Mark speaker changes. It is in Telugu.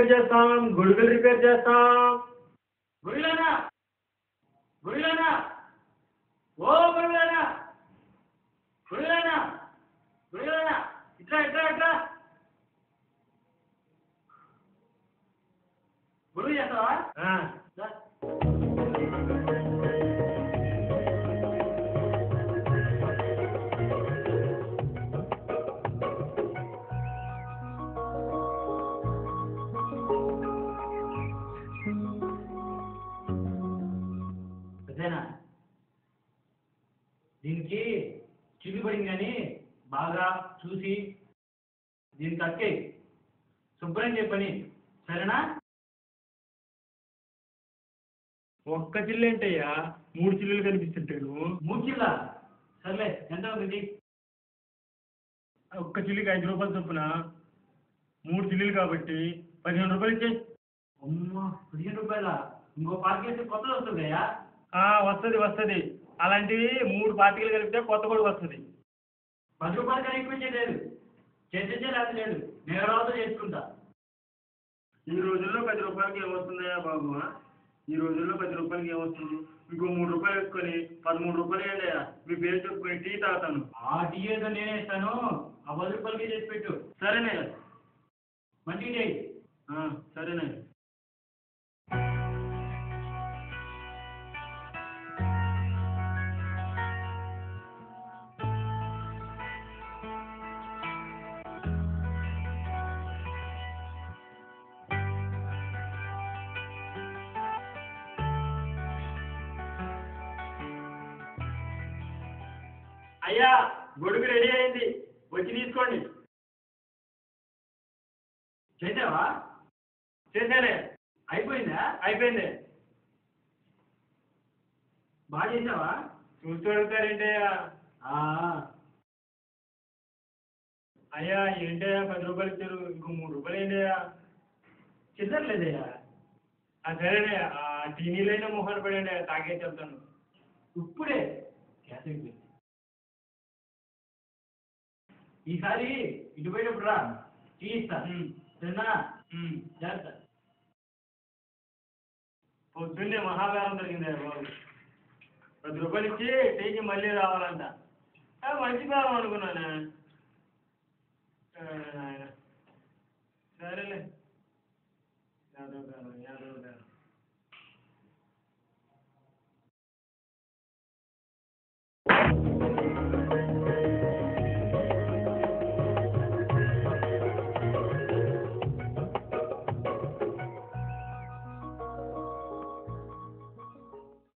Speaker 1: రిపేర్ చేస్తాం గొడుగులు రిపేర్ చేస్తాం
Speaker 2: గుడిలోనా గుడిలోనా ఓ గుడిలోనా గుడిలోనా గుడిలోనా ఇట్లా ఇట్లా ఇట్లా గురువు చేస్తావా
Speaker 1: ఆ,
Speaker 2: రా. అదేనా దీనికి చిల్లు పడింది కానీ బాగా చూసి దీనికి అక్కే శుభ్రం చెప్పని సరేనా
Speaker 1: ఒక్క చిల్లు ఏంటయ్యా మూడు చిల్లులు కనిపిస్తుంటాడు
Speaker 2: మూడు చిల్లా సర్లే ఎంత అవుతుంది
Speaker 1: ఒక్క చిల్లుకి ఐదు రూపాయలు చొప్పున మూడు చిల్లులు కాబట్టి పదిహేను రూపాయలు ఇచ్చేయి
Speaker 2: అమ్మా పదిహేను రూపాయల ఇంకో పార్కేస్తే కొత్తది వస్తుందయ్యా
Speaker 1: ఆ, వస్తది వస్తది అలాంటివి మూడు పార్టీలు కలిపితే కొత్త కూడా వస్తుంది
Speaker 2: పది రూపాయలు కానీ ఎక్కువ చేయలేదు చేసేసే లేదు లేదు నేను రావుతో చేసుకుంటా
Speaker 1: ఈ రోజుల్లో పది రూపాయలకి ఏమొస్తుందయ్యా బాబు ఆ? ఈ రోజుల్లో పది రూపాయలకి ఏమొస్తుంది ఇంకో మూడు రూపాయలు వేసుకొని పదమూడు రూపాయలు వేయండియా మీ పేరు చెప్పుకొని టీ తాగుతాను
Speaker 2: ఆ టీ ఏదో నేనే ఇస్తాను ఆ పది రూపాయలకి చేసి పెట్టు
Speaker 1: సరేనే
Speaker 2: మంచిగా చేయి
Speaker 1: ఆ, సరేనే అయ్యా గొడుగు రెడీ అయింది వచ్చి తీసుకోండి
Speaker 2: చేసావా
Speaker 1: చేశానే
Speaker 2: అయిపోయిందా
Speaker 1: అయిపోయింది
Speaker 2: బాగా చేసావా
Speaker 1: చూస్తూ అడుగుతారేంటయ్యా
Speaker 2: ఆ,
Speaker 1: అయ్యా ఏంటయ్యా పది రూపాయలు ఇచ్చారు ఇంకో మూడు రూపాయలు ఏంటయ్యా
Speaker 2: చిల్లర లేదయ్యా
Speaker 1: ఆ, సరేనే ఆ టీవీలైనా మొహాలు పడండి తాగే చెప్తాను
Speaker 2: ఇప్పుడే గ్యాస్ అయిపోయింది ఈసారి ఇటు పోయేటప్పుడు రా టీ ఇస్తా
Speaker 1: ఉమ్,
Speaker 2: సరేనా
Speaker 1: ఉమ్.
Speaker 2: జాగ్రత్త
Speaker 1: పొద్దున్నే మహాభారం జరిగింది బాబు పది రూపాయలు ఇచ్చి టీకి మళ్ళీ రావాలంట ఆ, మంచి బేరం అనుకున్నాను ఆ, నాయన. సరేలే యాదవ్ బేరం యాదవ్ బేరం